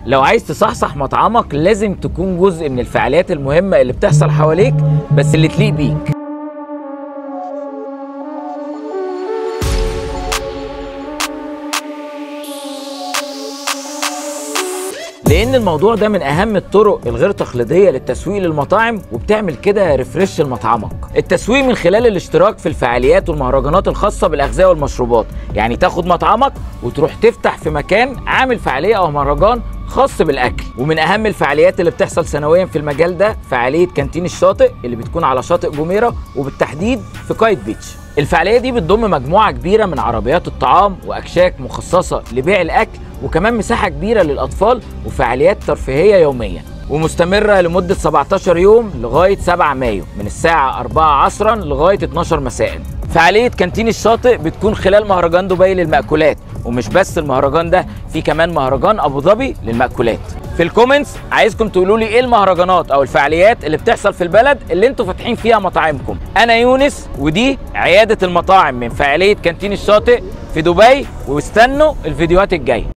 لو عايز تصحصح مطعمك لازم تكون جزء من الفعاليات المهمة اللي بتحصل حواليك بس اللي تليق بيك لان الموضوع ده من اهم الطرق الغير تقليديه للتسويق للمطاعم وبتعمل كده ريفرش لمطعمك التسويق من خلال الاشتراك في الفعاليات والمهرجانات الخاصه بالاغذيه والمشروبات يعني تاخد مطعمك وتروح تفتح في مكان عامل فعاليه او مهرجان خاص بالاكل ومن اهم الفعاليات اللي بتحصل سنويا في المجال ده فعاليه كانتين الشاطئ اللي بتكون على شاطئ جميره وبالتحديد في كايت بيتش الفعاليه دي بتضم مجموعه كبيره من عربيات الطعام واكشاك مخصصه لبيع الاكل وكمان مساحه كبيره للاطفال وفعاليات ترفيهيه يوميا ومستمرة لمدة 17 يوم لغاية 7 مايو من الساعة 4 عصرا لغاية 12 مساء فعالية كانتين الشاطئ بتكون خلال مهرجان دبي للمأكولات ومش بس المهرجان ده في كمان مهرجان أبو ظبي للمأكولات في الكومنتس عايزكم تقولوا لي ايه المهرجانات او الفعاليات اللي بتحصل في البلد اللي انتوا فاتحين فيها مطاعمكم انا يونس ودي عيادة المطاعم من فعالية كانتين الشاطئ في دبي واستنوا الفيديوهات الجايه